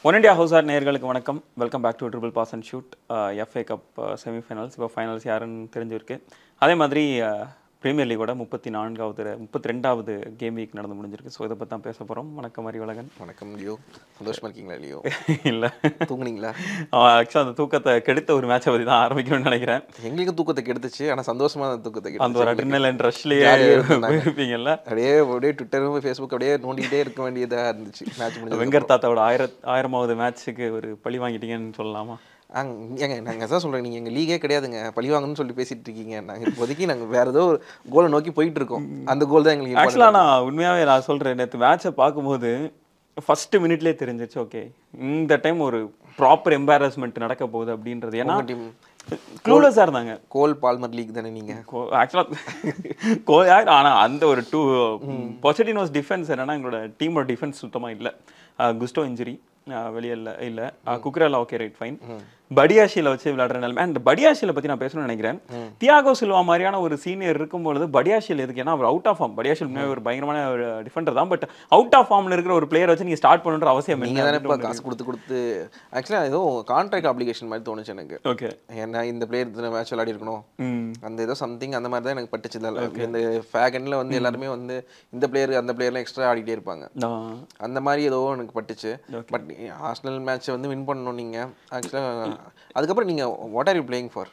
One India house ஆர் நேயர்களுக்கு வணக்கம் welcome back to triple pass and shoot FA cup semifinals இப்போ finals யாருன்னு தெரிஞ்சிருக்கு அதே மாதிரி பிரீமியர் லீகோட முப்பத்தி நான்காவது முப்பத்தி ரெண்டாவது கேம் வீக் நடந்து முடிஞ்சிருக்கு ஸோ இதை பற்றி தான் பேச போகிறோம் வணக்கம் அறிவழகன் வணக்கம் லியோ சந்தோஷமா இருக்கீங்களா லியோ இல்லை தூங்குனீங்களா ஆக்சுவலாக அந்த தூக்கத்தை கெடுத்த ஒரு மேட்சை பற்றி தான் ஆரம்பிக்கணும்னு நினைக்கிறேன் எங்களுக்கு தூக்கத்தை கெடுத்துச்சு ஆனா சந்தோஷமா அந்த தூக்கத்தை அந்த ஒரு கெடுத்துச்சு அட்ரினல் ரஷ்லேயே ஜாலியா இருந்தாங்க. போயிருப்பீங்கல்ல அப்படியே அப்படியே ட்விட்டரும் ஃபேஸ்புக் அப்படியே நோண்டிக்கிட்டே இருக்க வேண்டியதா இருந்துச்சு மேட்ச் முடிஞ்சது வெங்கர் தாத்தாவோட ஆயிரத் ஆயிரமாவது மேட்ச்சுக்கு ஒரு பழி வாங்கிட்டீங்கன்னு சொல்லலாமா அங் ஏங்க நாங்கள் தான் சொல்கிறேன் நீங்கள் எங்கள் லீகே கிடையாதுங்க பழி வாங்கணும்னு சொல்லி பேசிட்டு இருக்கீங்க நாங்கள் இப்போதைக்கு நாங்கள் வேற ஏதோ ஒரு கோலை நோக்கி போயிட்டு இருக்கோம் அந்த கோல் தான் எங்களுக்கு important. ஆக்சுவலாக நான் உண்மையாகவே நான் சொல்கிறேன் நேற்று மேட்சை பார்க்கும்போது ஃபர்ஸ்ட் மினிட்லேயே தெரிஞ்சிச்சு ஓகே இந்த டைம் ஒரு ப்ராப்பர் எம்பாரஸ்மெண்ட் நடக்க போகுது அப்படின்றது ஏன்னா உங்க team க்ளூலஸாக இருந்தாங்க கோல் பால்மர் லீக் தானே நீங்க ஆக்சுவலாக கோயார் ஆனால் அந்த ஒரு டூ பொசிட்டினோஸ் டிஃபென்ஸ் என்னன்னா எங்களோட டீமோட டிஃபென்ஸ் சுத்தமாக இல்லை குஸ்டோ இன்ஜுரி வெளியே இல்லை இல்லை குக்ரேலா ஓகே ரைட் ஃபைன் படியாஷியில் வச்சு விளையாடுற நிலைமை அண்ட் படியாஷியில் பற்றி நான் பேசணும்னு நினைக்கிறேன் தியாகோ சில்வா மாதிரியான ஒரு சீனியர் இருக்கும்பொழுது படியாஷில் எதுக்கு ஏன்னா அவர் அவுட் ஆஃப் ஃபார்ம் படியாஷில் உண்மையாவே ஒரு பயங்கரமான ஒரு டிஃபெண்டர் தான் பட் அவுட் ஆஃப் ஃபார்ம்ல இருக்கிற ஒரு பிளேயர் வச்சு நீங்கள் ஸ்டார்ட் பண்ணுன்ற அவசியம் நீங்க தானே இப்போ காசு கொடுத்து கொடுத்து ஆக்சுவலாக ஏதோ கான்ட்ராக்ட் அப்ளிகேஷன் மாதிரி தோணுச்சு எனக்கு ஓகே ஏன்னா இந்த பிளேயர் இத்தனை மேட்ச் விளையாடி இருக்கணும் ம் அந்த ஏதோ சம்திங் அந்த மாதிரி தான் எனக்கு பட்டுச்சு இந்த- இந்த ஃபேகன்ல வந்து எல்லாருமே வந்து இந்த பிளேயர் அந்த பிளேயர்லாம் எக்ஸ்ட்ரா ஆடிட்டே இருப்பாங்க நான் அந்த மாதிரி ஏதோ எனக்கு பட்டுச்சு பட் ஆர்சனல் மேட்ச்சை வந்து வின் பண்ணணும் நீங்க ஆக்சுவலாக அதுக்கப்புறம் நீங்க what are you playing for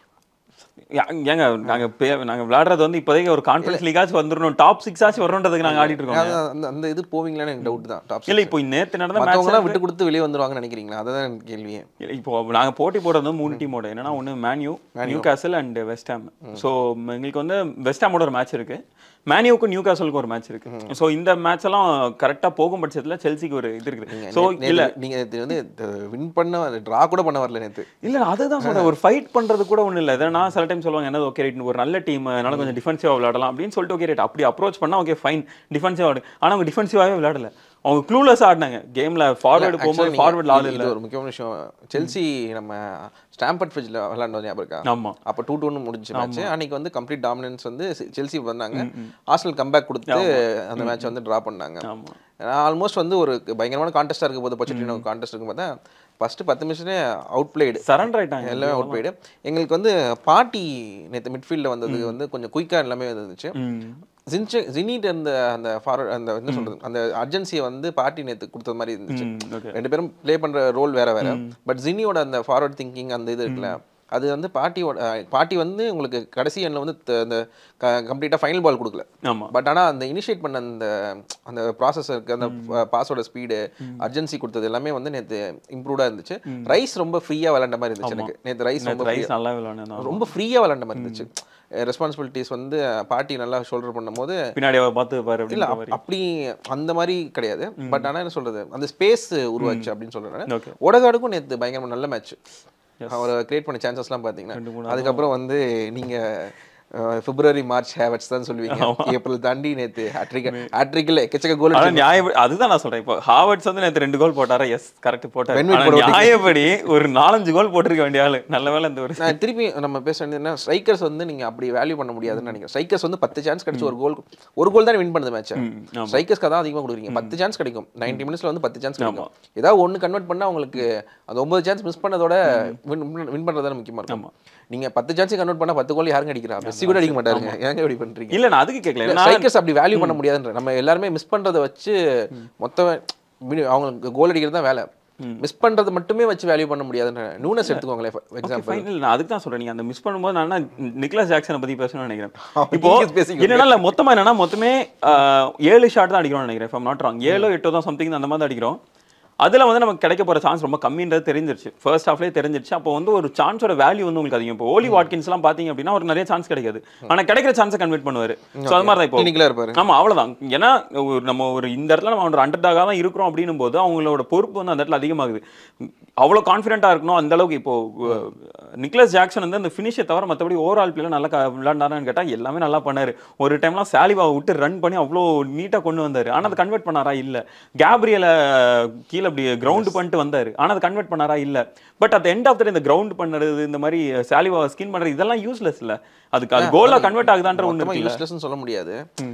யா- ஏங்க நாங்க பே நாங்க விளையாடுறது வந்து இப்போதைக்கு ஒரு கான்ஃபரன்ஸ் லீகாச்சும் வந்துடணும் டாப் சிக்ஸ் ஆச்சும் வரணுன்றதுக்கு நாங்க ஆடிட்டு இருக்கோம் அந்த அந்த இது போவீங்களான்னு எனக்கு டவுட் தான் டாப் இல்ல இப்போ நேத்து நடந்த மேட்ச் மற்றவங்களாம் விட்டு கொடுத்து வெளியே வந்துருவாங்கன்னு நினைக்கிறீங்களா அதுதான் எனக்கு கேள்வியே இப்போ நாங்க போட்டி போடுறது வந்து மூணு டீமோட என்னன்னா ஒன்னு Man U Newcastle and West Ham so எங்களுக்கு வந்து வெஸ்ட் ஹாமோட ஒரு மேட்ச் இருக்கு மேன்யூக்கும் நியூ காசலுக்கும் ஒரு மேட்ச் இருக்கு ஸோ இந்த மேட்ச் எல்லாம் கரெக்டா போகும் பட்சத்துல செல்சிக்கு ஒரு இது இருக்குது ஸோ நேத்து- இல்ல நீங்க இது வந்து வின் பண்ண ட்ரா கூட பண்ண வரல நேத்து இல்ல அதுதான் சொல்றேன் ஒரு ஃபைட் பண்றது கூட ஒண்ணு இல்ல இதை நான் சில டைம் சொல்லுவாங்க என்ன ஓகே ரைட் ஒரு நல்ல டீம் அதனால கொஞ்சம் டிஃபென்சிவா விளையாடலாம் அப்படின்னு சொல்லிட்டு ஓகே ரைட் அப்படி அப்ரோச் பண்ணா ஓகே ஃபைன் டிஃபென்சிவா ஆடு ஆனா அவங்க டிஃபென்சிவாவே விளையாடல அவங்க க்ளூலெஸ் ஆடினாங்க கேம்ல ஃபார்வர்டு Actually போகும்போது நீங்க- ஃபார்வர்ட் ஆள் இது- இல்ல இது ஒரு முக்கியமான விஷயம் செல்சி நம்ம ஸ்டாம்பர்ட் ஃபிரிட்ஜில் விளையாண்டோம் ஞாபகம் இருக்கா ஆமா அப்போ டூ டூன்னு முடிஞ்ச மேட்ச் அன்னைக்கு வந்து கம்ப்ளீட் டாமினன்ஸ் வந்து செல்சி பண்ணாங்க ஆர்சனல் கம்பேக் கொடுத்து அந்த மேட்ச் வந்து ட்ரா பண்ணாங்க ஆமா ஆல்மோஸ்ட் வந்து ஒரு பயங்கரமான கான்டெஸ்டாக இருக்க போது பொச்சிட்டினோ கான்டெஸ்ட் இருக்கும் பார்த்தா ஃபர்ஸ்ட் பத்து நிமிஷமே அவுட் பிளேடு சரண்டர் ஆயிட்டாங்க எல்லாமே அவுட் பிளேடு எங்களுக்கு வந்து பாட்டி நேற்று மிட்ஃபீல்டில் வந்தது வந்து கொஞ்சம் குயிக்காக எல்லாமே இருந்துச்சு ம். ஜின்ச்சு ஜினிட் இருந்த அந்த ஃபார்வர்ட் அந்த என்ன சொல்றது அந்த அர்ஜென்சியை வந்து பாட்டி நேற்று கொடுத்தது மாதிரி இருந்துச்சு ம், okay. ரெண்டு பேரும் ப்ளே பண்ற ரோல் வேற வேற பட் ஜினியோட அந்த ஃபார்வர்ட் திங்கிங் அந்த இது இருக்குல்ல அது வந்து பாட்டியோட அஹ், பாட்டி வந்து உங்களுக்கு கடைசி எண்ணில் வந்து த- அந்த கம்ப்ளீட்டாக ஃபைனல் பால் கொடுக்கல ஆமா பட் ஆனா அந்த இனிஷியேட் பண்ண அந்த அந்த ப்ராசஸ் இருக்கு அந்த பாஸோட ஸ்பீடு அர்ஜென்சி கொடுத்தது எல்லாமே வந்து நேற்று இம்ப்ரூவ்டாக இருந்துச்சு ரைஸ் ரொம்ப ஃப்ரீயா விளாண்ட மாதிரி இருந்துச்சு எனக்கு நேற்று ரைஸ் ரொம்ப ரைஸ் நல்லா விளையாடுனா ரொம்ப ஃப்ரீயா விளாண்ட மாதிரி இருந்துச்சு ரெஸ்பான்சிபிலிட்டிஸ் வந்து பாட்டி நல்லா ஷோல்டர் பண்ணும்போது பின்னாடி அவ பார்த்து பாரு இல்ல அப்படின்ற அப்- மாதிரி அப்படி அந்த மாதிரி கிடையாது பட் ஆனா என்ன சொல்றது அந்த ஸ்பேஸ் உருவாச்சு அப்படின்னு சொல்றேன் ஓகே ஒடகாடுக்கும் நேத்து பயங்கரமா நல்ல மேட்ச் அவர் கிரியேட் பண்ண சான்சஸ்லாம் ரெண்டு பாத்தீங்கன்னா மூணு அதுக்கப்புறம் வந்து நீங்க அஹ், பிப்ரவரி மார்ச் ஹேவட்ஸ் தான் சொல்லுவீங்க ஏப்ரல் தாண்டி நேத்து ஹேட்ரிக் ஹேட்ரிக்ல எக்கச்சக்க கோல் ஆனா நியாய அதுதான் நான் சொல்றேன் இப்போ ஹாவர்ட்ஸ் வந்து நேத்து ரெண்டு கோல் போட்டாரா எஸ் கரெக்ட் போட்டாரு Benwick ஆனா போட நியாயப்படி ஒரு நாலஞ்சு கோல் போட்டிருக்க வேண்டிய ஆளு நல்ல வேளை இந்த ஒரு நான் திருப்பி நம்ம பேச வேண்டியது என்ன ஸ்ட்ரைக்கர்ஸ் வந்து நீங்க அப்படி வேல்யூ பண்ண முடியாதுன்னு நினைக்கிறேன் ஸ்ட்ரைக்கர்ஸ் வந்து பத்து சான்ஸ் கிடைச்சு ஒரு கோல் ஒரு கோல் தான் வின் பண்ணுது மேட்ச் ம், ஆமா. ஸ்ட்ரைக்கர்ஸ்க்கு தான் அதிகமாக கொடுக்குறீங்க பத்து சான்ஸ் கிடைக்கும் நைன்டி மினிட்ஸ்ல வந்து பத்து சான்ஸ் கிடைக்கும் ஏதாவது ஒன்று கன்வெர்ட் பண்ணா உங்களுக்கு அந்த ஒன்பது சான்ஸ் மிஸ் பண்ணதோட வின் வின் பண்ணுறது தான் முக்கியமா இருக்கும் நீங்க பத்து சான்ஸ் கன்வெர்ட் பண்ணா பத்து கோல் யாருங்க அடிக்கிறா மெஸ்ஸி கூட அடிக்க மாட்டாருங்க ஏங்க இப்படி பண்றீங்க இல்ல நான் அதுக்கு கேட்கல நான் ஸ்ட்ரைக்கர்ஸ் அப்படி வேல்யூ பண்ண முடியாதுன்ற நம்ம எல்லாருமே மிஸ் பண்றதை வச்சு மொத்த அவங்களுக்கு கோல் அடிக்கிறது தான் வேலை மிஸ் பண்றது மட்டுமே வச்சு வேல்யூ பண்ண முடியாதுன்ற நூனஸ் எடுத்துக்கோங்களேன் எக்ஸாம்பிள் ஃபைனல் நான் அதுக்கு தான் சொல்றேன் நீங்க அந்த மிஸ் பண்ணும்போது நான் நிக்லாஸ் ஜாக்சனை பத்தி பேசணும்னு நினைக்கிறேன் அவன் இப்போ நீங்க பேசிக்கோங்க. என்னன்னா இல்ல, மொத்தமா என்னன்னா மொத்தமே ஆஹ், ஏழு ஷாட் தான் அடிக்கிறோம்னு நினைக்கிறேன் if I'm not wrong ஏழோ எட்டோ தான் சம்திங் அந்த மாதிரி தான் அடிக்கிறோம் அதுல வந்து நமக்கு கிடைக்க போற சான்ஸ் ரொம்ப கம்மின்றது தெரிஞ்சிருச்சு ஃபர்ஸ்ட் ஹாஃப்லேயே தெரிஞ்சிருச்சு அப்போ வந்து ஒரு சான்ஸோட வேல்யூ வந்து உங்களுக்கு அதிகம் இப்போ ஓலி வாட்கின்ஸ் எல்லாம் பாத்தீங்க அப்படின்னா ஒரு நிறைய சான்ஸ் கிடைக்காது ஆனா கிடைக்கிற சான்ஸை கன்வெர்ட் பண்ணுவாரு ஸோ அது மாதிரி தான் இப்போ கிளினிக்கலா இருப்பாரு ஆமா அவ்வளவுதான் ஏன்னா ஒரு நம்ம ஒரு இந்த இடத்துல நம்ம ஒரு அண்டர் டாகாக தான் இருக்கிறோம் அப்படின்னும் போது அவங்களோட பொறுப்பு வந்து அந்த இடத்துல அதிகமாகுது அவ்வளோ கான்ஃபிடென்ட்டாக இருக்கணும் அந்த அளவுக்கு இப்போ அஹ், நிக்லஸ் ஜாக்சன் வந்து அந்த ஃபினிஷை தவிர மற்றபடி ஓவரால் பிளேல நல்லா க- விளையாண்டாரான்னு கேட்டால் எல்லாமே நல்லா பண்ணாரு ஒரு டைம்லாம் சாலிவாவை விட்டு ரன் பண்ணி அவ்வளோ நீட்டாக கொண்டு வந்தாரு ஆனால் அது கன்வெர்ட் பண்ணாரா இல்லை கேப்ரியலை கீழே அப்படி கிரவுண்ட் பண்ணிட்டு வந்தாரு ஆனால் அது கன்வெர்ட் பண்ணாரா இல்லை but at the end of the இந்த கிரவுண்ட் பண்ணுறது இந்த மாதிரி சாலிவாவை ஸ்கின் பண்ணுறது இதெல்லாம் யூஸ்லெஸ் இல்லை அதுக்கு அது கோலாக கன்வெர்ட் ஆகுதான்ற ஒன்று மொத்தமா இருக்குல்ல யூஸ்லெஸ்னு சொல்ல முடியாது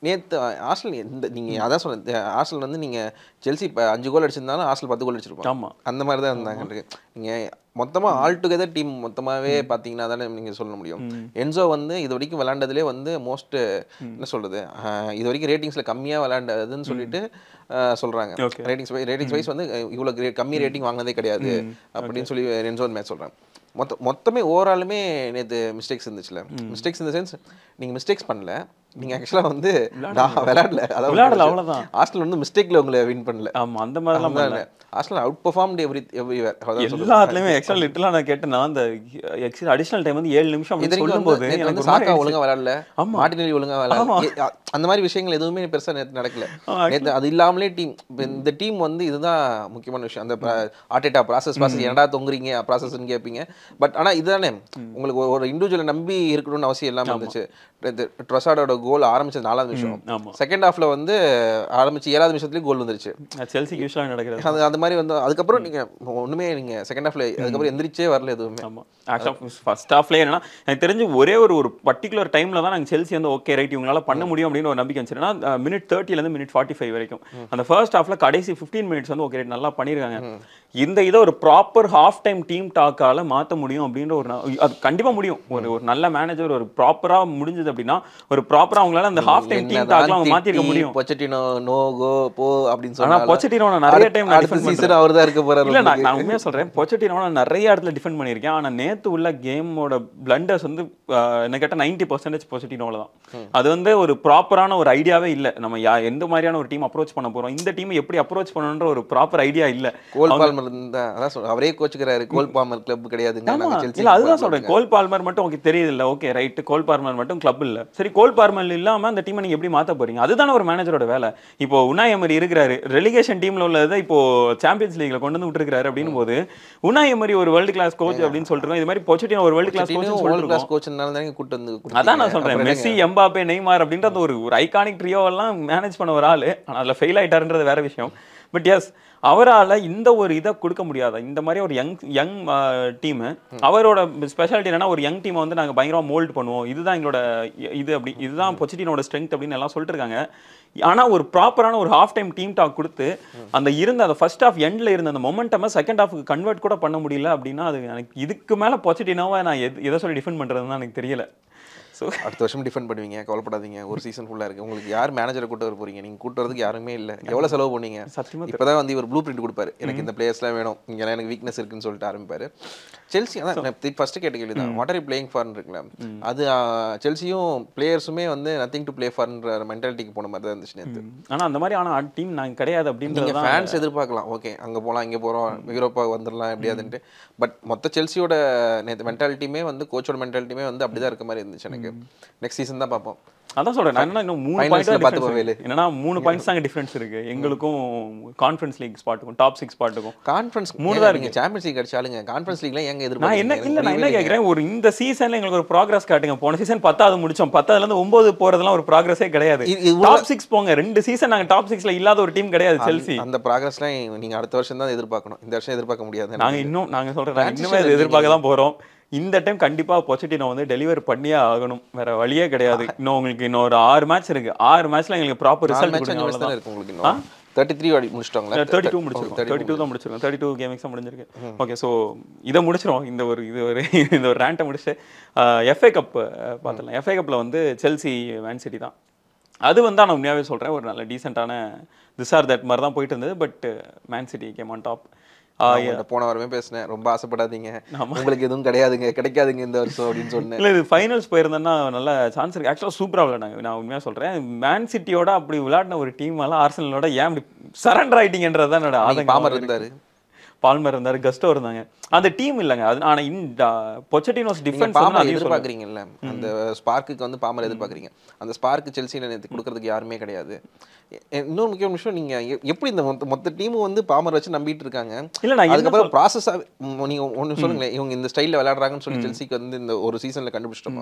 நேத்து ஆர்சனல் இந்த நீங்க அதான் சொன்னேன் ஆர்சனல் வந்து நீங்க செல்சி இப்போ அஞ்சு கோல் அடிச்சிருந்தாலும் ஆர்சனல் பத்து கோல் அடிச்சிருப்பாங்க ஆமா அந்த மாதிரி தான் இருந்தாங்க நீங்க மொத்தமா ஆல் டுகெதர் டீம் மொத்தமாவே பாத்தீங்கன்னா தானே நீங்க சொல்ல முடியும் என்சோ வந்து இது வரைக்கும் விளையாண்டதுலேயே வந்து மோஸ்ட் என்ன சொல்றது ஆஹ் இது வரைக்கும் ரேட்டிங்ஸ்ல கம்மியா விளையாண்டதுன்னு சொல்லிட்டு ஆஹ் சொல்றாங்க Okay. ரேட்டிங்ஸ் ரேட்டிங்ஸ் வைஸ் வந்து அஹ் இவ்வளவு கிரே- கம்மி ரேட்டிங் வாங்கினதே கிடையாது அப்படின்னு சொல்லி என்சோ மேட்ச் சொல்றாங்க மொத்த மொத்தமே ஓவராலுமே நேத்து மிஸ்டேக்ஸ் இருந்துச்சுல மிஸ்டேக்ஸ் இந்த சென்ஸ் நீங்க மிஸ்டேக்ஸ் பண்ணல நீங்க ஆக்சுவலா வந்து நான் விளையாடல விளையாடல, அதாவது அவ்வளவுதான். ஆஸ்டல் வந்து மிஸ்டேக்ல உங்களை வின் பண்ணல ஆமா அந்த மாதிரிலாம் பண்ணல. ஆஸ்டல் அவுட் பெர்ஃபார்ம்டு எவ்ரி எவ்ரிவேர் எல்லாத்துலயுமே எக்ஸ்ட்ரா லிட்டரலா நான் கேட்டேன் நான் அந்த எக்ஸ்ட்ரா அடிஷனல் டைம் வந்து ஏழு நிமிஷம் இது அப்படின்னு வரைக்கும் சொல்லும்போது வந்து நேத்து எனக்கு வந்து ஒரு மாதிரி சாக்கா ஆயிடுச்சு. ஒழுங்கா விளையாடல ஆமா. மார்டினெல்லி ஒழுங்கா விளையாடல ஏ, அ- அந்த மாதிரி விஷயங்கள் எதுவுமே பெருசா நேத்து நடக்கல ஆ, நேத்து அது இல்லாமலே டீம் இந்த டீம் வந்து இதுதான் முக்கியமான விஷயம் அந்த ஆர்டேட்டா ப்ராசஸ் ப்ராசஸ் என்னடா தொங்குறீங்க ப்ராசஸ்ன்னு கேட்பீங்க பட் ஆனா இதுதானே உங்களுக்கு ஒரு- ஒரு இண்டிவிஜுவலை நம்பி இருக்கணும்னு அவசியம் இல்லாம இருந்துச்சு ட்ரொசாடோட கோல் ஆரம்பிச்சது நாலாவது நிமிஷம் ஆமா செகண்ட் ஹாஃப்ல வந்து ஆரம்பிச்சு ஏழாவது நிமிஷத்துலயும் கோல் வந்துருச்சு செல்சிக்கு யூஸ்வலாக நடக்கிறது அது அந்த மாதிரி வந்து அதுக்கப்புறம் நீங்க ஒண்ணுமே நீங்க செகண்ட் ஹாஃப்ல அதுக்கப்புறம் எந்திரிச்சே வரல எதுவுமே ஆமா ஆக்சுவலாக ஃபர்ஸ்ட் ஹாஃப்லேயே என்னன்னா எனக்கு தெரிஞ்சு ஒரே ஒரு ஒரு பர்டிகுலர் டைம்ல தான் நாங்கள் செல்சி வந்து ஓகே ரைட் இவங்களால பண்ண முடியும் அப்படின்னு ஒரு நம்பிக்கை இருந்துச்சுன்னா மினிட் தேர்ட்டிலேருந்து மினிட் ஃபார்ட்டி ஃபைவ் வரைக்கும் அந்த ஃபர்ஸ்ட் ஹாஃப்ல கடைசி ஃபிஃப்டீன் மினிட்ஸ் வந்து ஓகே ரைட் நல்லா பண்ணியிருக்காங்க இந்த இதை ஒரு ப்ராப்பர் ஹாஃப் டைம் டீம் டாக்கால மாற்ற முடியும் அப்படின்ற ஒரு ந- அது கண்டிப்பா முடியும் ஒரு ஒரு நல்ல மேனேஜர் ஒரு ப்ராப்பரா முடிஞ்சது அப்படின்னா ஒரு ப்ராப்பரா அவங்களால அந்த ஹாஃப் டைம் டீம் டாக்ல அவங்க மாத்திருக்க முடியும் பொச்சட்டினோ நோ கோ போ அப்படின்னு ஆனா சொன்னா பொச்சட்டினோ நான் நிறைய டைம் அடுத்த சீசன் அவர் தான் இருக்க போறாரு இல்ல நான் நான் உண்மையா சொல்றேன் பொச்சட்டினோ நான் நிறைய இடத்துல டிஃபெண்ட் பண்ணியிருக்கேன் ஆனா நேத்து உள்ள கேமோட பிளண்டர்ஸ் வந்து ஆஹ், என்ன கேட்டா நைன்டி பர்சன்டேஜ் பொச்சட்டினோல தான் அது வந்து ஒரு ப்ராப்பரான ஒரு ஐடியாவே இல்ல நம்ம யா எந்த மாதிரியான ஒரு டீம் அப்ரோச் பண்ண போறோம் இந்த டீம் எப்படி அப்ரோச் பண்ணணுன்ற ஒரு ப்ராப்பர் ஐடியா இல்ல கோல் பால்மர் இருந்தா அதான் சொல்றேன் அவரே கோச்சுக்கிறாரு கோல் பால்மர் கிளப் கிடையாதுங்க ஆமா நாங்க செல்சி இல்ல அதுதான் சொல்றேன் கோல் பார்மர் மட்டும் உங்களுக்கு தெரியுது இல்ல ஓகே ரைட் கோல் பார்மர் மட்டும் கிளப் இல்ல சரி கோல் பார்மர் இல்லாம அந்த டீமை நீங்க எப்படி மாத்த போறீங்க அதுதானே ஒரு மேனேஜரோட வேலை இப்போ உனாய் எமரி இருக்கிறாரு ரெலிகேஷன் டீம்ல உள்ளதை இப்போ சாம்பியன்ஸ் லீக்ல கொண்டு வந்து விட்டுருக்காரு அப்படின்னு போது உனாய் எமரி ஒரு வேர்ல்டு கிளாஸ் கோச் அப்படின்னு சொல்லிட்டு இது மாதிரி பொச்சட்டினோ ஒரு வேர்ல்டு கிளாஸ் கோச் வேர்ல்ட் சொல்லிட்டு கிளாஸ் கோச்னால தான் கூட்டு வந்து அதான் நான் சொல்றேன் மெஸ்ஸி எம்பாப்பே நெய்மார் அப்படின்ற அந்த ஒரு ஒரு ஐகானிக் ட்ரியோ எல்லாம் மேனேஜ் பண்ண ஒரு ஆளு ஆனா அதுல ஃபெயில் ஆயிட்டாருன்றது வேற விஷயம் பட் எஸ் அவரால இந்த ஒரு இதை கொடுக்க முடியாத இந்த மாதிரி ஒரு யங் யங் டீம் அவரோட ஸ்பெஷாலிட்டி என்னன்னா ஒரு யங் டீமை வந்து நாங்க பயங்கரமா மோல்ட் பண்ணுவோம் இதுதான் எங்களோட இ- இது அப்படி இதுதான் பொச்சிட்டினோட ஸ்ட்ரென்த் அப்படின்னு எல்லாம் சொல்லிட்டு இருக்காங்க ஆனா ஒரு ப்ராப்பரான ஒரு ஹாஃப் டைம் டீம் டாக் கொடுத்து அந்த இருந்த அந்த ஃபர்ஸ்ட் ஹாஃப் எண்ட்ல இருந்த அந்த மொமெண்டமை செகண்ட் ஹாஃப்க்கு கன்வெர்ட் கூட பண்ண முடியல அப்படின்னா அது எனக்கு இதுக்கு மேல பொச்சிட்டினோவை நான் எது எதை சொல்லி டிஃபெண்ட் பண்றதுன்னு எனக்கு தெரியல ஸோ அடுத்த வருஷம் டிஃபெண்ட் பண்ணுவீங்க கவலைப்படாதீங்க ஒரு சீசன் ஃபுல்லா இருக்கு உங்களுக்கு யார் மேனேஜரை கூட்டு வர போறீங்க நீங்க கூட்டு வரதுக்கு யாருமே இல்ல எவ்வளவு செலவு பண்ணீங்க சத்தியமா இப்பதான் வந்து இவர் ப்ளூ பிரிண்ட் கொடுப்பாரு எனக்கு இந்த பிளேயர்ஸ்லாம் வேணும் இங்கெல்லாம் எனக்கு வீக்னஸ் இருக்குன்னு சொல்லிட்டு ஆரம்பிப்பாரு செல்சி அதான் ஃபர்ஸ்ட் கேட்ட கேள்வி தான் வாட் ஆர் பிளேயிங் ஃபார்னு இருக்குல்ல அது செல்சியும் பிளேயர்ஸுமே வந்து நத்திங் டு ப்ளே ஃபார்ன்ற மென்டாலிட்டிக்கு போன மாதிரி தான் இருந்துச்சு நேத்து ஆனா அந்த மாதிரி ஆனா டீம் நாங்க கிடையாது நீங்க அப்படின்றது தான் ஃபேன்ஸ் எதிர்பார்க்கலாம் ஓகே அங்க போலாம் இங்க போறோம் யூரோப்பா வந்துடலாம் எப்படியாதுன்ட்டு பட் மொத்த செல்சியோட நேற்று மென்டாலிட்டியுமே வந்து கோச்சோட மென்டாலிட்டியுமே வந்து அப்படிதான் இருக்க மாதிரி இருந்துச்சு எனக்கு நெக்ஸ்ட் சீசன் தான் பார்ப்போம் அதான் சொல்றேன் நான் என்ன இன்னும் மூணு Finals-ல பாயிண்ட் பார்த்து போவேலு. என்னன்னா மூணு பாயிண்ட்ஸ் தாங்க டிஃபரன்ஸ் இருக்கு எங்களுக்கும் கான்ஃபரன்ஸ் லீக் ஸ்பாட்டுக்கும் டாப் சிக்ஸ் ஸ்பாட்டுக்கும் கான்ஃபரன்ஸ் மூணு மூணு தான் தான் இருக்கு சாம்பியன்ஸ் லீக் அடிச்சாலுங்க கான்ஃபரன்ஸ் லீக்ல எங்க நான் எதிர்பார்க்கறீங்க என்ன எனக்கு இல்ல நான் என்ன புரியவே இல்லைங்க. கேக்குறேன் ஒரு இந்த சீசன்ல எங்களுக்கு ஒரு ப்ராக்ரஸ் காட்டுங்க போன சீசன் பத்தாவது முடிச்சோம் பத்தாவதுல இருந்து ஒன்பது போறதெல்லாம் ஒரு ப்ராக்ரஸே கிடையாது இது- இவ்வளவு- டாப் சிக்ஸ் போங்க ரெண்டு சீசன் நாங்க டாப் சிக்ஸ்ல இல்லாத ஒரு டீம் கிடையாது செல்சி அந்த ப்ராக்ரஸ்லாம் நீங்க அடுத்த வருஷம் தான் எதிர்பார்க்கணும் இந்த வருஷம் எதிர்பார்க்க முடியாது நாங்க இன்னும் நாங்க சொல்றேன் நாங்க Transition இன்னுமே அதை இருக்கீங்க. எதிர்பார்க்க தான் போறோம் இந்த டைம் கண்டிப்பா பொசிட்டினோ வந்து டெலிவர் பண்ணியே ஆகணும் வேற வழியே கிடையாது இன்னும் உங்களுக்கு இன்னும் ஒரு ஆறு மேட்ச் இருக்கு ஆறு மேட்ச்ல எங்களுக்கு ப்ராப்பர் நாலு ரிசல்ட் மேட்ச் கொடுங்க அஞ்சு மேட்ச் அவ்வளவுதான் தான் இருக்கு உங்களுக்கு இன்னும் தேர்ட்டி த்ரீ அடி முடிச்சிட்டாங்களா தேர்ட்டி டூ முடிச்சிருக்கோம் தேர்ட்டி டூ தான் முடிச்சிருக்கோம் தேர்ட்டி டூ கேமிங்ஸ் தான் முடிஞ்சிருக்கு ஓகே ஸோ இதை முடிச்சிரும் இந்த ஒரு இது ஒரு இந்த ஒரு ரேண்ட்டை முடிச்சுட்டு எஃப்ஏ கப் பார்த்துடலாம் எஃப்ஏ கப்பில் வந்து செல்சி மேன் சிட்டி தான் அது வந்து நான் உண்மையாகவே சொல்கிறேன் ஒரு நல்ல டீசெண்டான திஸ் ஆர் தட் மாதிரி தான் போயிட்டு இருந்தது but Man City came on top உங்கள்ட்ட போன வாரமே பேசினேன் ரொம்ப ஆசைப்படாதீங்க உங்களுக்கு எதுவும் கிடையாதுங்க கிடைக்காதுங்க இந்த வருஷம் அப்படின்னு சொன்னேன் இல்லை இது ஃபைனல்ஸ் போயிருந்தேன்னா நல்ல சான்ஸ் இருக்கு ஆக்சுவலாக சூப்பராக விளையாடாங்க நான் உண்மையாக சொல்கிறேன் மேன் சிட்டியோட அப்படி விளையாடின ஒரு டீம் எல்லாம் ஆர்சனலோட ஏன் அப்படி சரண்டர் ஆயிட்டீங்கன்றது தான் என்னோட அன்னைக்கு ஆதங்கம் பாமர் இருந்தாரு பால்மர் இருந்தாரு கஸ்டோ இருந்தாங்க அந்த டீம் இல்லைங்க அது ஆனா இந்த பொச்சட்டினோஸ் நீங்க டிஃபென்ஸ் பாமர் எதிர்பார்க்குறீங்கல்ல அந்த ஸ்பார்க்குக்கு வந்து பாமர் எதிர்பார்க்குறீங்க அந்த ஸ்பார்க் செல்சியில் நேற்று கொடுக்கறதுக்கு யாருமே கிடையாது எ- இன்னொரு முக்கியமான விஷயம் நீங்க எ- எப்படி இந்த மொத்த மொத்த டீமும் வந்து பாமர் வச்சு நம்பிட்டு இருக்காங்க இல்ல நான் என்ன அதுக்கப்புறம் ப்ராசஸாக நீங்க ஒன்று சொல்லுங்களேன் இவங்க இந்த ஸ்டைலில் விளையாடுறாங்கன்னு சொல்லி செல்சிக்கு வந்து இந்த ஒரு சீசன்ல கண்டுபிடிச்சிட்டோமா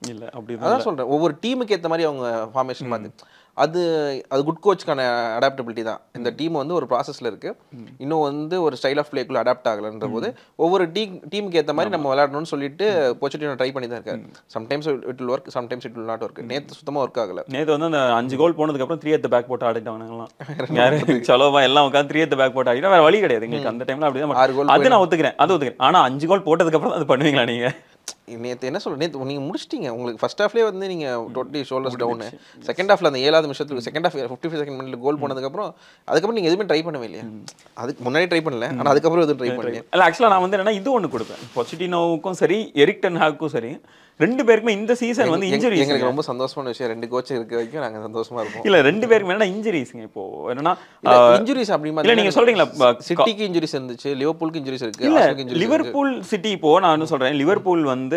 இல்ல அப்படி அதான் சொல்றேன் ஒவ்வொரு டீமுக்கு ஏத்த மாதிரி அவங்க ஃபார்மேஷன் பார்த்து அது அது குட் கோச்சுக்கான அடாப்டபிலிட்டி தான் இந்த டீம் வந்து ஒரு ப்ராசஸ்ல இருக்கு இன்னும் வந்து ஒரு ஸ்டைல் ஆஃப் பிளேக்குள்ள அடாப்ட் ஆகலன்ற போது ஒவ்வொரு டீம் டீமுக்கு ஏத்த மாதிரி நம்ம விளையாடணும்னு சொல்லிட்டு பொச்சிட்டினோ ட்ரை பண்ணி தான் இருக்காரு sometimes it will work sometimes it will not work நேத்து சுத்தமா ஒர்க் ஆகல நேத்து வந்து அந்த அஞ்சு கோல் போனதுக்கு அப்புறம் த்ரீ எத் பேக் போட்டு ஆடிட்டாங்கலாம் யாரு சலோவா எல்லாம் உட்காந்து த்ரீ எத் பேக் போட்டு ஆடிட்டா வேற வழி கிடையாது எங்களுக்கு அந்த டைம்ல அப்படிதான் ஆறு கோல் அது நான் ஒத்துக்கிறேன் அது ஒத்துக்கிறேன் ஆனா அஞ்சு கோல் போட்டதுக்கு அப்புறம் அது பண்ணுவீங்களா நீங்க நேத்து என்ன சொல்ற நேத்து நீங்க முடிச்சிட்டீங்க உங்களுக்கு ஃபர்ஸ்ட் ஹாஃப்லேயே வந்து நீங்க டோட்டலி ஷோல்டர்ஸ் டவுன் செகண்ட் ஹாஃப்ல அந்த ஏழாவது நிமிஷத்துக்கு second half fifty five second மினிட்ல கோல் போனதுக்கு அப்புறம் அதுக்கப்புறம் நீங்க எதுவுமே ட்ரை பண்ணவே இல்லையா அதுக்கு முன்னாடி ட்ரை பண்ணல ஆனா அதுக்கப்புறம் எதுவும் ட்ரை பண்ணல இல்ல ஆக்சுவலா நான் வந்து என்னன்னா இது ஒண்ணு கொடுப்பேன் பொச்சிட்டினோவுக்கும் சரி எரிக் டென் ஹாக்கும் சரி ரெண்டு பேருக்குமே இந்த சீசன் வந்து எங்க- இன்ஜுரிஸ் எங்களுக்கு ரொம்ப சந்தோஷமான விஷயம் ரெண்டு கோச் இருக்க வரைக்கும் நாங்க சந்தோஷமா இருப்போம் இல்ல ரெண்டு பேருக்குமே என்னன்னா இன்ஜுரிஸ்ங்க இப்போ என்னன்னா இன்ஜுரிஸ் அப்படி இல்ல நீங்க சொல்றீங்களா ப- சிட்டிக்கு இன்ஜுரிஸ் இருந்துச்சு லிவர்பூலுக்கு இன்ஜுரிஸ் இருக்கு இல்ல ஆர்சனலுக்கு injuries இருக்கு. லிவர்பூல் சிட்டி இப்போ நான் என்ன சொல்றேன் லிவர்பூல் வந்து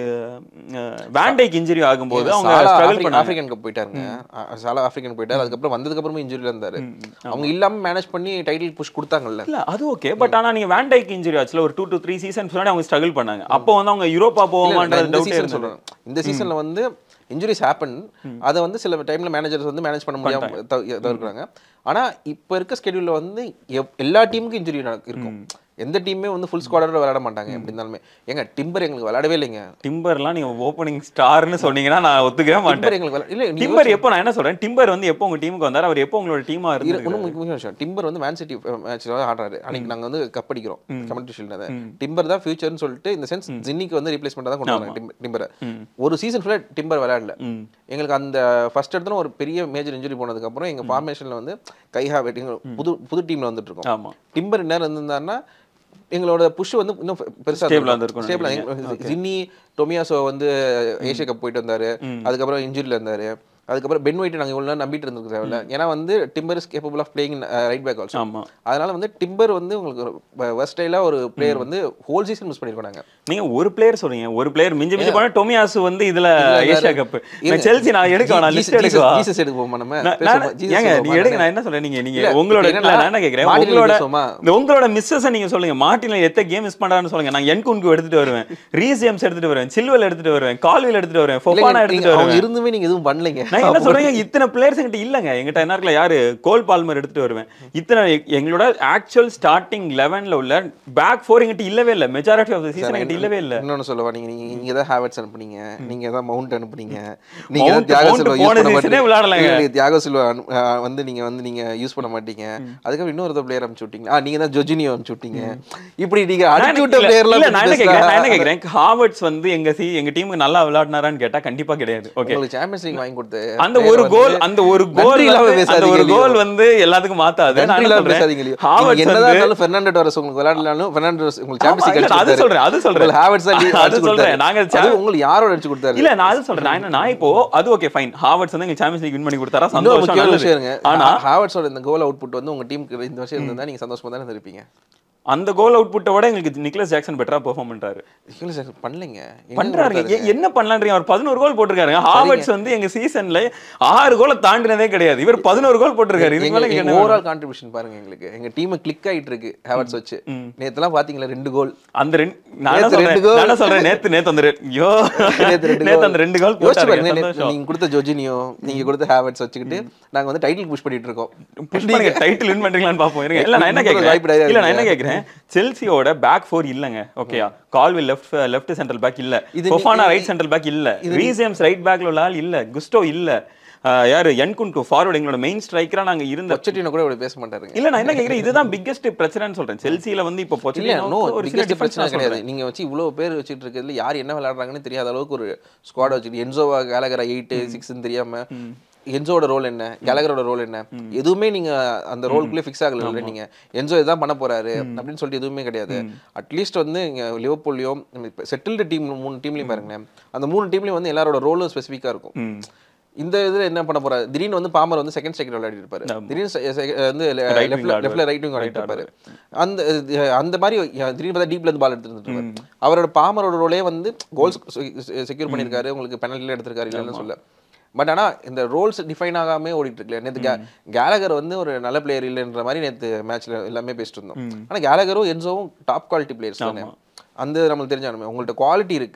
வேண்டைக்கு இன்ஜுரி ஆகும்போது அவங்க சாலா ஸ்ட்ரகிள் ஆப்பிரிக்கன் பண்ணாங்க ஆப்பிரிக்கன் கப் போயிட்டாருங்க அ- சாலா ஆப்பிரிக்கன் போயிட்டாரு அதுக்கப்புறம் வந்ததுக்கு அப்புறமா இன்ஜுரியில இருந்தாரு அவங்க இல்லாம மேனேஜ் பண்ணி டைட்டில் புஷ் கொடுத்தாங்கல்ல இல்ல அது ஓகே பட் ஆனா நீங்க வேண்டைக்கு இன்ஜுரி ஆச்சுல ஒரு டூ டு த்ரீ சீசன்ஸ் முன்னாடி அவங்க ஸ்ட்ரகிள் பண்ணாங்க அப்போ வந்து அவங்க யூரோப்பா இல்ல, நான் போவோமான்றது இந்த டவுட் சீசன் இருந்தது சொல்றேன் இந்த சீசன்ல வந்து இன்ஜுரிஸ் ஹேப்பன் அதை வந்து சில டைம்ல மேனேஜர்ஸ் வந்து மேனேஜ் பண்ண முடியாம தவ- தவிர்க்கிறாங்க ஆனா இப்ப இருக்க ஸ்கெடியூல்ல வந்து எப்- எல்லா டீமுக்கும் இன்ஜுரி இருக்கும் எந்த டீமுமே வந்து ஃபுல் ஸ்குவாடோட விளையாட மாட்டாங்க எப்படி இருந்தாலுமே ஏங்க டிம்பர் எங்களுக்கு விளையாடவே இல்லைங்க டிம்பர்லாம் நீங்க ஓப்பனிங் ஸ்டார்னு சொன்னீங்கன்னா நான் ஒத்துக்கவே மாட்டேன் டிம்பர் எங்களுக்கு விளையாட- இல்ல நீங்க டிம்பர் எப்போ நான் என்ன சொல்றேன் டிம்பர் வந்து எப்போ உங்க டீமுக்கு வந்தாரு அவர் எப்போ உங்களோட டீமா இரு- இருந்து இன்னும் முக்கியமான விஷயம் டிம்பர் வந்து மேன் சிட்டி மேட்ச்ல ஆடுறாரு அன்னைக்கு நாங்க வந்து கப் அடிக்கிறோம் கமெண்ட் ஷீல்ட் டிம்பர் தான் ஃபியூச்சர்னு சொல்லிட்டு இந்த சென்ஸ் ஜின்னிக்கு வந்து ரீப்ளேஸ்மெண்ட் தான் கொண்டு வராங்க டிம்பரை ஒரு சீசன் ஃபுல்லா டிம்பர் விளையாடல எங்களுக்கு அந்த ஃபர்ஸ்ட் இடத்துல ஒரு பெரிய மேஜர் இன்ஜுரி போனதுக்கு அப்புறம் எங்க ஃபார்மேஷன்ல வந்து கைஹா வெட்டிங் புது புது டீம்ல வந்துட்டு இருக்கோம் ஆமா டிம்பர் நேரம் இருந்திருந்தாருன்னா எங்களோட புஷ் வந்து இன்னும் பெருசா Stable ஆ இருந்திருக்கும் ஸ்டேபிள் ஜின்னி டொமியாசோ வந்து ஏஷியா கப் போயிட்டு வந்தாரு அதுக்கப்புறம் இன்ஜுரியில் இருந்தாரு அதுக்கப்புறம் பென் ஒயிட் நாங்கள் இவ்வளோ நேரம் நம்பிட்டு இருந்திருக்க தேவையில்ல ஏன்னா வந்து Timber is capable of playing right back also ஆமா அதனால வந்து டிம்பர் வந்து உங்களுக்கு வெஸ்டைலாக ஒரு பிளேயர் வந்து ஹோல் சீசன் மிஸ் பண்ணிருக்கோம் நாங்க நீங்க ஒரு பிளேயர் சொல்றீங்க ஒரு பிளேயர் மிஞ்சி மிஞ்சி போனா டொமியாசு வந்து இதுல இதுல ஏசியா வேற- கப் இருங்க. செல்சி நான் எடுக்க வேணாம் லிஸ்ட் எடுக்கவா ஜீசஸ் எடுப்போமா நம்ம நான்- பேசுவோமா? நான்- Jesus ஏங்க எடுப்போமா? நீங்க எடுங்க நான் என்ன சொல்றேன் நீங்க நீங்க இல்ல, உங்களோட என்னன்னா, இல்ல, நான் என்ன கேக்குறேன் மார்டின் உங்களோட பேசுவோமா? இந்த உங்களோட மிஸ்ஸஸ் நீங்க சொல்லுங்க மார்டின்ல எத்த கேம் மிஸ் பண்றான்னு சொல்லுங்க நான் என்குன்கு எடுத்துட்டு வருவேன் ரீசியம்ஸ் எடுத்துட்டு வருவேன் சில்வல் எடுத்துட்டு வருவேன் கால்வில் எடுத்துட்டு வருவேன் இல்லைங்க, ஃபொஃபானா நீங்க- எடுத்துட்டு அவங்க வருவேன் இருந்துமே நீங்க எதுவும் பண்ணலைங்க நான் என்ன சொல்றேன் இத்தனை பிளேயர்ஸ் என்கிட்ட இல்லங்க எங்கிட்ட என்ன இருக்கல யாரு கோல் பால்மர் எடுத்துட்டு வருவேன் இத்தனை எ- எங்களோட ஆக்சுவல் ஸ்டார்டிங் லெவன்ல உள்ள பேக் ஃபோர் எங்கிட்ட இல்லவே இல்ல மெஜாரிட்டி ஆஃப் த சீசன் எங்கிட்ட இல்லவே இல்ல இன்னொன்னு சொல்லவா நீங்க நீங்க நீங்க தான் ஹேவர்ட்ஸ் அனுப்புனீங்க நீங்க தான் மவுண்ட் அனுப்புனீங்க நீங்க தான் Mount- தியாகோ Mount சில்வா போன யூஸ் பண்ண season ஏ மாட்டீங்க விளையாடலைங்க. இல்ல, தியாகோ சில்வா அனு- ஆ, வந்து நீங்க வந்து நீங்க யூஸ் பண்ண மாட்டீங்க அதுக்கப்புறம் இன்னொரு பிளேயர் அனுப்பிச்சு விட்டீங்க ஆ நீங்க தான் ஜொஜினியோ அனுப்பிச்சு விட்டீங்க இப்படி நீங்க நான் அனுப்பிச்சு விட்ட இல்ல, பிளேயர்லாம் இல்ல, நான் என்ன கேக்குறேன் நான் என்ன கேக்குறேன் ஹாவர்ட்ஸ் வந்து எங்க சி எங்க டீமுக்கு நல்லா விளையாடினாரான்னு கேட்டா கண்டிப்பா கிடையாது ஓகே உங்களுக்கு சாம்பியன்ஸ் லீக் வாங்கி கொடுத்து அந்த ஒரு கோல் அந்த ஒரு கோல் நன்றி இல்லாம வந்து- அந்த ஒரு பேசாதீங்க, கோல் வந்து எல்லாத்துக்கும் மாத்தாது நான் நன்றி என்ன இல்லாம சொல்றேன், பேசாதீங்க லியோ. நீங்க ஹாவர்ட்ஸ் என்னதான் வந்து- இருந்தாலும் பெர்னாண்டோ டோரஸ் உங்களுக்கு விளையாடலாலும் பெர்னாண்டோ டோரஸ் உங்களுக்கு ஆமா, சாம்பியன்ஸ் இல்ல, அது சொல்றேன் அது சொல்றேன் ஹேவர்ட்ஸ் தான் league அது அடிச்சு சொல்றேன் கொடுத்தாரு. நாங்க அது உங்களுக்கு யாரோட அடிச்சு கொடுத்தாரு இல்ல நான் அது சொல்றேன் நான் என்ன நான் இப்போ அது ஓகே ஃபைன் ஹாவர்ட்ஸ் வந்து எங்க சாம்பியன்ஸ் லீக் வின் பண்ணி கொடுத்தாரா இன்னொரு சந்தோஷம் முக்கியமான நல்லது. விஷயம் இருங்க ஆனா ஹாவர்ட்ஸோட இந்த கோல் அவுட்புட் வந்து உங்க டீமுக்கு இந்த வருஷம் இருந்தா நீங்க சந்தோஷமா தானே இருந்திருப்பீங்க அந்த கோல் அவுட் புட்டை விட எங்களுக்கு நிக்லஸ் ஜாக்சன் பெட்டரா பெர்ஃபார்ம் பண்றாரு இல்ல சார் பண்ணலைங்க எங்க பண்றாருங்க கொடுத்தாரு? எ- என்ன பண்ணலான்றீங்க அவர் பதினோரு கோல் போட்டிருக்காருங்க ஹாவர்ட்ஸ் வந்து எங்க சீசன்ல ஆறு கோலை தாண்டினதே கிடையாது இவர் பதினோரு கோல் போட்டிருக்காரு இதுக்கு மேல எங்க என்ன ஓவரால் கான்ட்ரிபியூஷன் பாருங்க எங்களுக்கு எங்க டீம் கிளிக் ஆயிட்டு இருக்கு ஹேவர்ட்ஸ் வச்சு நேத்துலாம் பாத்தீங்களா ரெண்டு கோல் அந்த ரெண்டு நான் என்ன நேத்து ரெண்டு சொல்றேன் goal. நான் என்ன சொல்றேன் நேத்து நேத்து அந்த ரெ- ஐயோ நேத்து ரெண்டு நேத்து goal. அந்த ரெண்டு கோல் யோசிச்சு போட்டாருங்க பாருங்க, நேத்து சந்தோஷம் நீங்க கொடுத்த ஜோஜினியோ நீங்க கொடுத்த ஹேவர்ட்ஸ் வச்சுக்கிட்டு நாங்க வந்து டைட்டில் புஷ் பண்ணிட்டு இருக்கோம் புஷ் பண்ணுங்க டைட்டில் வின் பண்றீங்களான்னு பாப்போம் இருங்க இல்ல நான் என்ன உங்களுக்கு வாய்ப்பு கேக்குறேன் நிறைய இல்ல நான் என்ன இருக்குங்க. கேக்குறேன் செல்சியோட பேக் ஃபோர் இல்லங்க ஓகேயா Colwill left left central back இல்ல இது நீ- ஃபொஃபானா இது- ரைட் சென்ட்ரல் பேக் இல்ல ரீசியம்ஸ் ரைட் பேக்ல உள்ள ஆள் இல்ல குஸ்டோ இல்ல ஆஹ் யாரு என்குன்டு ஃபார்வர்ட் எங்களோட மெயின் ஸ்ட்ரைக்கரா நாங்க இருந்த பொச்சட்டினோ கூட இப்படி பேச மாட்டாருங்க இல்ல நான் என்ன கேக்குறேன் இதுதான் பிக்கெஸ்ட் பிரச்சனைன்னு சொல்றேன் செல்சில வந்து இப்போ இல்ல பொச்சிலினோ நோ ஒரு சில பிக்கஸ்ட் டிஃபரன்ஸ் பிரச்சனை கிடையாது நீங்க வச்சு இவ்வளவு பேர் வச்சுட்டு இருக்கிறதுல யார் என்ன விளையாடுறாங்கன்னு தெரியாத அளவுக்கு ஒரு ஸ்குவாட் வச்சுட்டு என்சோவா கேலகரா எயிட் சிக்ஸ்னு தெரியாம என்சோட ரோல் என்ன கேலகரோட ரோல் என்ன எதுவுமே நீங்க அந்த ரோலுக்குள்ளே ஃபிக்ஸ் ஆகல நீங்க என்சோ இதான் பண்ண போறாரு அப்படின்னு சொல்லிட்டு எதுவுமே கிடையாது அட்லீஸ்ட் வந்து இங்க லிவர்பூல்லையும் செட்டில்டு டீம் மூணு டீம்லயும் பாருங்களேன் அந்த மூணு டீம்லயும் வந்து எல்லாரோட ரோலும் ஸ்பெசிஃபிக்கா இருக்கும் இந்த இதுல என்ன பண்ண போறாரு திடீர்னு வந்து பாமர் வந்து செகண்ட் ஸ்ட்ரைக்கர் விளையாடி இருப்பாரு திடீர்னு se- se- வந்து Right wing லெஃப்ட்ல ஆடுவாரு. லெஃப்ட்ல ரைட் விங் ஆடிட்டு இருப்பாரு அந்த இது- அந்த மாதிரி திடீர்னு பார்த்தா டீப்ல இருந்து பால் எடுத்துட்டு இருப்பாரு அவரோட பாமரோட ரோலே வந்து கோல்ஸ் செக்யூர் பண்ணிருக்காரு உங்களுக்கு பெனல்ட்டில எடுத்திருக்காரு இல்லைன்னு சொல்ல பட் ஆனா இந்த ரோல்ஸ் டிஃபைன் ஆகாம ஓடிட்டு இருக்குல்ல நேத்து கேலகர் வந்து ஒரு நல்ல பிளேயர் இல்லைன்ற மாதிரி நேத்து மேட்ச்ல எல்லாமே பேசிட்டு இருந்தோம் ஆனா கேலகரும் என்சோவும் டாப் குவாலிட்டி பிளேயர்ஸ் தானே அந்த நம்மளுக்கு தெரிஞ்சாலுமே உங்கள்ட்ட குவாலிட்டி இருக்கு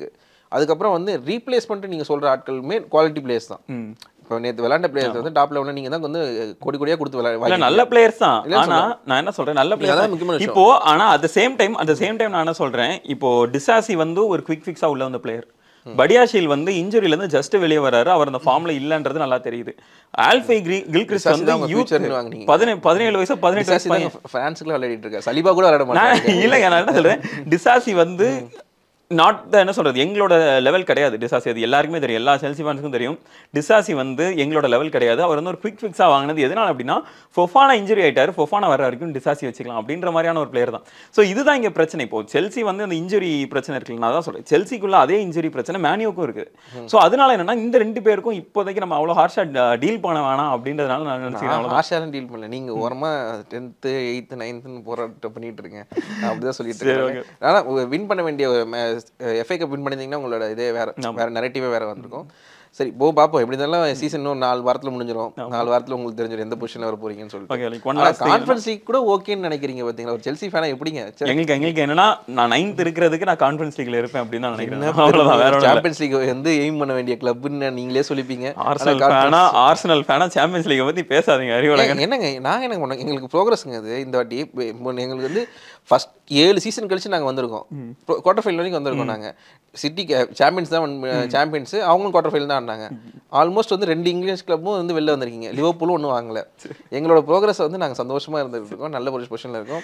அதுக்கப்புறம் வந்து ரீப்ளேஸ்மெண்ட் நீங்க சொல்ற ஆட்களுமே குவாலிட்டி பிளேயர்ஸ் தான் ம். இப்போ நேற்று விளையாண்ட பிளேயர்ஸ் வந்து டாப் லெவலில் நீங்க தான் வந்து கோடி கோடியா கொடுத்து இல்ல விளையாட நல்ல பிளேயர்ஸ் தான் இல்ல ஆனா நான் என்ன சொல்றேன் நல்ல அதான் பிளேயர் முக்கியமான விஷயம். இப்போ ஆனா at same time at same time நான் என்ன சொல்றேன் இப்போ டிசாசி வந்து ஒரு குவிக் ஃபிக்ஸா உள்ள வந்த பிளேயர் படியாஷில் வந்து இன்ஜுரியில இருந்து ஜஸ்ட் வெளியே வராரு அவர் அந்த ஃபார்ம்ல இல்லன்றது நல்லா தெரியுது ஆல்ஃபை கில்கிறிஸ்ட் டிசாசி வந்து தான் உங்க யூத் future ன்னு வாங்குனீங்க. பதினேழு பதினேழு வயசு பதினெட்டு வயசு பையன் பிரான்ஸ்க்குள்ள விளையாடிட்டு இருக்கா சலிபா கூட விளையாட நான் மாட்டாங்க இல்லைங்க நான் என்ன சொல்றேன் டிசாசி வந்து நாட் த என்ன சொல்றது எங்களோட லெவல் கிடையாது டிசாசி அது எல்லாருக்குமே தெரியும் எல்லா செல்சி ஃபேன்ஸுக்கும் தெரியும் டிசாசி வந்து எங்களோட லெவல் கிடையாது அவர் வந்து ஒரு குவிக் ஃபிக்ஸாக வாங்கினது எதனால அப்படின்னா ஃபொஃபானா இன்ஜுரி ஆயிட்டாரு ஃபொஃபானா வர வரைக்கும் டிசாசி வச்சுக்கலாம் அப்படின்ற மாதிரியான ஒரு பிளேயர் தான் ஸோ இதுதான் இங்க பிரச்சனை இப்போ செல்சி வந்து அந்த இன்ஜுரி பிரச்சனை இருக்குல்ல நான் தான் சொல்றேன் செல்சிக்குள்ள அதே இன்ஜுரி பிரச்சனை மேனியோக்கும் இருக்கு ஸோ அதனால என்னன்னா இந்த ரெண்டு பேருக்கும் இப்போதைக்கு நம்ம அவ்வளோ ஹார்ஷா டீல் பண்ண வேணாம் அப்படின்றதுனால நான் நினைச்சுக்கிறேன் அவ்வளவுதான். ஆஷாரம் டீல் பண்ணல நீங்க ஓரமா டென்த்து எயித்து நைன்த்துன்னு போராட்டம் பண்ணிட்டு இருக்கேன் நான் அப்படிதான் சொல்லிட்டு இருக்கேன் ஆனா வின் பண்ண வேண்டிய எஃப்ஐ கப் வின் பண்ணியிருந்தீங்கன்னா உங்களோட இதே வேற வேற நெரட்டிவே வேற வந்திருக்கும் சரி போ பார்ப்போம் எப்படி இருந்தாலும் சீசன் இன்னும் நாலு வாரத்துல முடிஞ்சிடும் நாலு வாரத்துல உங்களுக்கு தெரிஞ்சிடும் எந்த பொசிஷன்ல வர போறீங்கன்னு சொல்லிட்டு ஓகே லைக் ஒன் ஆனா லாஸ்ட் கான்ஃபரன்ஸ் லீக் கூட ஓகேன்னு நினைக்கிறீங்க பாத்தீங்களா ஒரு செல்சி ஃபேனா எப்படிங்க சரி, எங்களுக்கு எங்களுக்கு என்னன்னா நான் நைன்த் இருக்கிறதுக்கு நான் கான்ஃபரன்ஸ் லீக்ல இருப்பேன் அப்படின்னு தான் நினைக்கிறேன் அவ்வளவுதான் வேற ஒண்ணும் இல்ல. சாம்பியன்ஸ் லீக் வந்து எய்ம் பண்ண வேண்டிய கிளப்னு நீங்களே சொல்லிப்பீங்க ஆனா ஆர்சனல் ஃபேனா ஆர்சனல் ஃபேனா சாம்பியன்ஸ் லீக் பத்தி பேசாதீங்க அறிவுலக ஏங்க, என்னங்க நாங்க என்ன பண்ணோம் எங்களுக்கு ப்ரோக்ரஸ்ங்க அது இந்த வாட்டி இப்ப- இப்போ எங்களுக்கு வந்து ஃபர்ஸ்ட் ஏழு சீசன் கழிச்சு நாங்க வந்திருக்கோம் குவார்டர் ஃபைனல் வரைக்கும் வந்திருக்கோம் நாங்க சிட்டி சாம்பியன்ஸ் தான் சாம்பியன்ஸ் அவங்களும் குவார்டர் ஃபைனல் தான் ஆடினாங்க ஆல்மோஸ்ட் வந்து ரெண்டு இங்கிலீஷ் கிளப்பும் வந்து வெளில வந்திருக்கீங்க லிவர்பூலும் ஒன்றும் வாங்கல எங்களோட ப்ரோக்ரஸ் வந்து நாங்க சந்தோஷமா இருந்துட்டு இருக்கோம் நல்ல ஒரு பொசிஷன்ல இருக்கோம்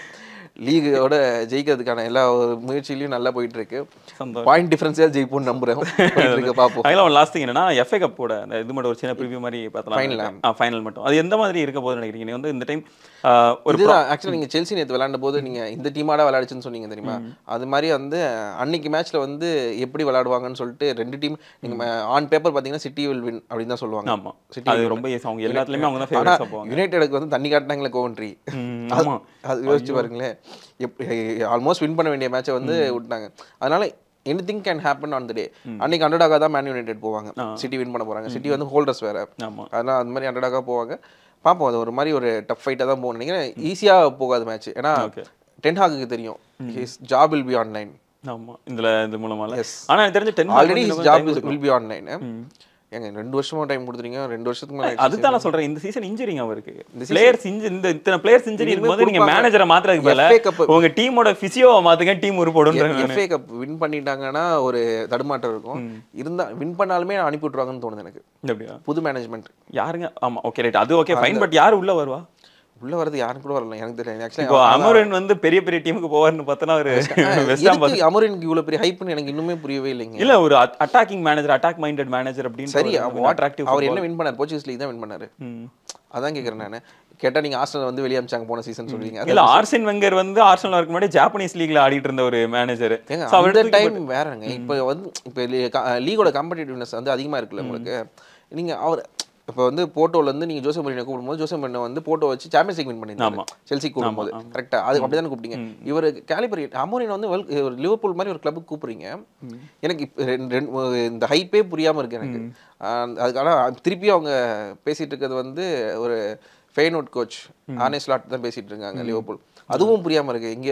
லீகோட ஜெயிக்கிறதுக்கான எல்லா ஒரு முயற்சியிலையும் நல்லா போயிட்டு இருக்கு சந்தோஷம் பாயிண்ட் டிஃபரன்ஸியாக ஜெயிப்போம்னு நம்புறேன் போயிட்டு இருக்கு பார்ப்போம் அதில் லாஸ்ட் திங் என்னன்னா எஃப்ஏ கப்போட அந்த இது மட்டும் ஒரு சின்ன ப்ரிவியூ மாதிரி Final ஆ? பார்த்தலாம் ஃபைனல் மட்டும் அது எந்த மாதிரி இருக்க போகுதுன்னு நினைக்கிறீங்க நீங்க வந்து இந்த டைம் ஒரு இதுதான் ஆக்சுவலி நீங்க செல்சி நேத்து விளையாண்ட போது நீங்க இந்த டீமாடா விளையாடுச்சுன்னு சொன்னீங்க தெரியுமா அது மாதிரி வந்து அன்னைக்கு மேட்ச்ல வந்து எப்படி விளையாடுவாங்கன்னு சொல்லிட்டு ரெண்டு டீம் நீங்க ஆன் பேப்பர் பாத்தீங்கன்னா சிட்டி வில் வின் அப்படின்னு தான் சொல்லுவாங்க ஆமா City அது will ரொம்ப easy. அவங்க எல்லாத்துலயுமே அவங்க தான் ஆனா ஃபேவரட்ஸாக போவாங்க யுனைடெடுக்கு வந்து தண்ணி காட்டினாங்களே கோவன்ட்ரி ம், ஆமா அது யோசிச்சு பாருங்களேன் ஆல்மோஸ்ட் வின் பண்ண வேண்டிய மேட்சை வந்து விட்டாங்க அதனால anything can happen on the day அன்னைக்கு அண்டர்டாக தான் மேன் யுனைடெட் போவாங்க சிட்டி வின் பண்ண போறாங்க சிட்டி வந்து ஹோல்டர்ஸ் வேற ஆமா அதெல்லாம் அந்த மாதிரி அண்டர்டாக போவாங்க பார்ப்போம் அது ஒரு மாதிரி ஒரு டஃப் ஃபைட்டாக தான் போகணும் நினைக்கிறேன் ஈஸியாக போகாது மேட்ச் ஏன்னா Okay. டென்ஹாக்கு தெரியும் his job will be online ஆமா இதுல இது மூலமால Yes. ஆனா எனக்கு தெரிஞ்ச Ten already his job will be online ஏங்க ரெண்டு வருஷமா டைம் கொடுத்துறீங்க ரெண்டு வருஷத்துக்கு மேலே அதுதான் நான் சொல்றேன் இந்த சீசன் இன்ஜுரிங்க அவருக்கு பிளேயர்ஸ் இன்ஜு இந்த இத்தனை பிளேயர்ஸ் இன்ஜுரி இருக்கும்போது நீங்க மேனேஜரை மாத்துறதுக்கு பதிலா FA Cup உங்க டீமோட பிசியோவை மாத்துங்க டீம் உருப்படுன்றாங்க எஃப்ஏ கப் வின் பண்ணிட்டாங்கன்னா ஒரு தடுமாற்றம் இருக்கும் இருந்தா வின் பண்ணாலுமே அனுப்பி விட்ருவாங்கன்னு தோணுது எனக்கு அப்படியா புது மேனேஜ்மெண்ட் யாருங்க ஆமா ஓகே ரைட் அது ஓகே ஃபைன் பட் யார் உள்ள வருவா உள்ள வரது யாரும் கூட வரல எனக்கு தெரியல இப்போ ஆக்சுவலி அமரன் வந்து பெரிய பெரிய டீமுக்கு போவார்னு பார்த்தனா ஒரு வெஸ்ட் ஹாம் எதுக்கு அமரினுக்கு இவ்வளவு பெரிய ஹைப்னு எனக்கு இன்னுமே புரியவே இல்லைங்க இல்ல ஒரு attacking manager attack minded manager அப்படின்னு சரி அட்ராக்டிவ் அவர் என்ன வின் பண்ணார் போர்ச்சுகீஸ் லீக் தான் வின் பண்ணாரு அதான் கேக்குறேன் நானு கேட்டா நீங்க ஆஸ்டல் வந்து வெளியே அமிச்சாங்க போன சீசன் சொல்றீங்க இல்ல ஆர்சன் வெங்கர் வந்து ஆர்சனல் வரக்கு முன்னாடி ஜாப்பனீஸ் லீக்ல ஆடிட்டு இருந்த ஒரு மேனேஜர் ஏங்க அந்த டைம் வேறங்க இப்போ வந்து இப்போ லீகோட காம்படிட்டிவ்னஸ் வந்து அதிகமா இருக்குல்ல உங்களுக்கு நீங்க அவர் இப்போ வந்து போட்டோல இருந்து நீங்க ஜோசப் மரினோ கூப்பிடும்போது ஜோசப் மரினோ வந்து போட்டோ வச்சு சாம்பியன்ஸ் லீக் வின் பண்ணிருந்தாங்க ஆமா. செல்சி கூப்பிடும்போது கரெக்டா அது அப்படிதானே கூப்பிட்டீங்க இவர் கேலிபரி அமோரின் வந்து well- ஒரு லிவர்பூல் மாதிரி ஒரு கிளப்புக்கு கூப்பிடுறீங்க எனக்கு இப்ப ரெண்டு- ரெண்டு- இந்த ஹைப்பே புரியாம இருக்கு எனக்கு ஆஹ் அதுக்கான திருப்பி அவங்க பேசிட்டு இருக்கிறது வந்து ஒரு ஃபெய்னோட் கோச் ஆனே ஸ்லாட் தான் பேசிட்டு இருக்காங்க லிவர்பூல் அதுவும் புரியாம இருக்கு இங்க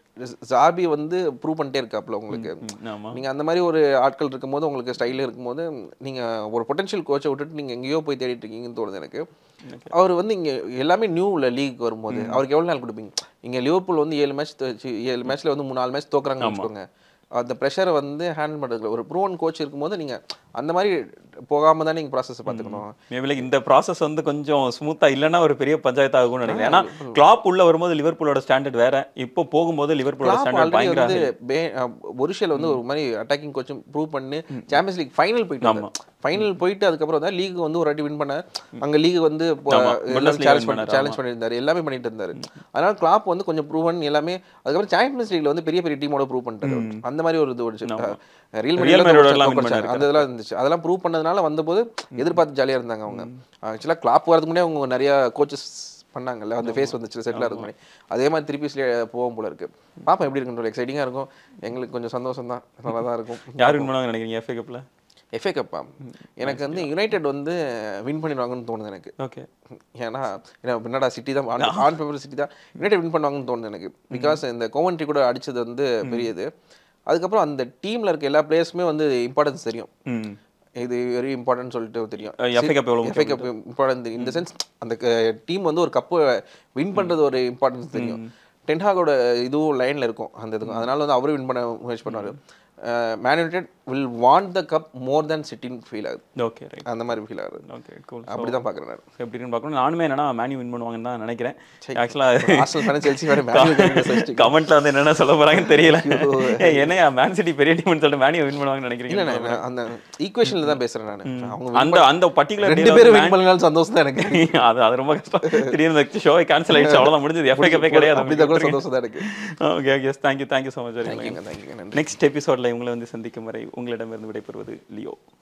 ஜாபி வந்து ப்ரூவ் பண்ணிட்டே இருக்காப்ல உங்களுக்கு ஆமா நீங்க அந்த மாதிரி ஒரு ஆட்கள் இருக்கும்போது உங்களுக்கு ஸ்டைல் இருக்கும்போது நீங்க ஒரு பொட்டன்ஷியல் கோச்சை விட்டுட்டு நீங்க எங்கேயோ போய் தேடிட்டு இருக்கீங்கன்னு தோணுது எனக்கு அவர் வந்து இங்க எல்லாமே நியூ உள்ள லீக் வரும்போது அவருக்கு எவ்வளவு நாள் கொடுப்பீங்க இங்க லிவர்பூல் வந்து ஏழு மேட்ச் ஏழு மேட்ச்ல வந்து மூணு நாலு மேட்ச் தோக்குறாங்கன்னு வச்சுக்கோங்க அந்த ப்ரெஷரை வந்து ஹேண்டில் பண்ணுறதுல ஒரு ப்ரூவன் கோச் இருக்கும்போது நீங்க அந்த மாதிரி போகாம தான் நீங்க ப்ராசஸ் பார்த்துக்கணும் மேபி லைக் இந்த ப்ராசஸ் வந்து கொஞ்சம் ஸ்மூத்தா இல்லைன்னா ஒரு பெரிய பஞ்சாயத்து ஆகும்னு நினைக்கிறேன் ஏன்னா கிளாப் உள்ள வரும்போது லிவர்பூலோட ஸ்டாண்டர்ட் வேற இப்போ போகும்போது லிவர்பூலோட கிளாப் ஸ்டாண்டர்ட் ஆல்ரெடி பயங்கர வந்து பே ஒரிஷியல் வந்து ஒரு மாதிரி அட்டாக்கிங் கோச்சும் ப்ரூவ் பண்ணி சாம்பியன்ஸ் லீக் ஃபைனல் போயிட்டு ஃபைனல் போயிட்டு அதுக்கப்புறம் தான் லீக் வந்து ஒரு வாட்டி வின் பண்ண அங்க லீக் வந்து Bundesliga சேலஞ்ச் win பண்ணி பண்ணாரு, சேலஞ்ச் பண்ணியிருந்தாரு எல்லாமே பண்ணிட்டு இருந்தாரு அதனால கிளாப் வந்து கொஞ்சம் ப்ரூவன் எல்லாமே அதுக்கப்புறம் சாம்பியன்ஸ் லீக்ல வந்து பெரிய பெரிய டீமோட ப்ரூவ் பண்ணிட்டாரு அந்த மாதிரி ஒரு இது ஓடிச்சு ரியல் Real Madrid எல்லாம் win மெட்ரிட் அந்த இதெல்லாம் இருந்துச்சு அதெல்லாம் ப்ரூவ் பண்ணதுனால வந்தபோது எதிர்பார்த்து ஜாலியா இருந்தாங்க அவங்க ஆக்சுவலா கிளாப் வரதுக்கு முன்னாடி அவங்க நிறைய கோச்சஸ் பண்ணாங்கல்ல அந்த ஃபேஸ் வந்துச்சு செட்டில் ஆகிறது முன்னாடி அதே மாதிரி திருப்பி ஸ்லே- போகும் போல இருக்கு பாப்பா எப்படி இருக்குன்ற எக்ஸைட்டிங்காக இருக்கும் எங்களுக்கு கொஞ்சம் சந்தோஷம் தான் நல்லா தான் இருக்கும் யார் வின் பண்ணுவாங்க நினைக்கிறீங்க எஃப்ஏ கப்ல எஃப்ஏ கப்பா எனக்கு வந்து யுனைடெட் வந்து வின் பண்ணிடுவாங்கன்னு தோணுது எனக்கு ஓகே ஏன்னா ஏன்னா என்னடா சிட்டி தான் ஆன் பேப்பர் சிட்டி தான் யுனைடெட் வின் பண்ணுவாங்கன்னு தோணுது எனக்கு பிகாஸ் இந்த கோவன்ட்ரி கூட அடிச்சது வந்து பெரியது அதுக்கப்புறம் அந்த டீம்ல இருக்க எல்லா பிளேயர்ஸுமே வந்து இம்பார்ட்டன்ஸ் தெரியும் ம் இது வெரி இம்பார்ட்டன்ட் சொல்லிட்டு தெரியும் FA Cup எவ்வளவு எஃப்ஏ கப் இம்பார்ட்டன்ட் இந்த சென்ஸ் அந்த டீம் வந்து ஒரு கப்பு வின் பண்றது ஒரு இம்பார்ட்டன்ஸ் தெரியும் டென்ஹாகோட இதுவும் லைன்ல இருக்கும் அந்த இதுக்கும் அதனால வந்து அவரும் வின் பண்ண முயற்சி பண்ணுவாரு Man United will want the cup more than சிட்டின் ஃபீல் ஆகுது ஓகே ரைட் அந்த மாதிரி ஃபீல் ஆகுது ஓகே கூல் அப்படிதான் பாக்குறேன் நான் எப்படின்னு பார்க்கணும் நானுமே என்னன்னா மேனி வின் பண்ணுவாங்கன்னு தான் நினைக்கிறேன் ஆக்சுவலாக Arsenal fan Chelsea fan man கமெண்ட்ல வந்து என்னென்ன சொல்ல போறாங்கன்னு தெரியல ஏய், என்னையா மேன் சிட்டி பெரிய டீம்னு சொல்லிட்டு மேனியை வின் பண்ணுவாங்கன்னு இல்ல நினைக்கிறீங்க நான் அந்த ஈக்குவேஷன்ல தான் பேசுறேன் நான் அவங்க win அந்த அந்த பர்டிகுலர் ரெண்டு பேரும் வின் பண்ணனால சந்தோஷம் தான் எனக்கு அது அது ரொம்ப கஷ்டம் திடீர்னு ஷோ கேன்சல் ஆயிடுச்சு அவ்வளவுதான் முடிஞ்சது எஃப்ஐ கப்பே கிடையாது அப்படி தான் கூட சந்தோஷம் தான் எனக்கு okay okay thank you thank you so much very much தேங்க்யூங்க தேங்க்யூங்க நன்றி நெக்ஸ்ட் எபிசோட்ல உங்களை வந்து சந்திக்கும் வரை உங்களிடமிருந்து விடைபெறுவது லியோ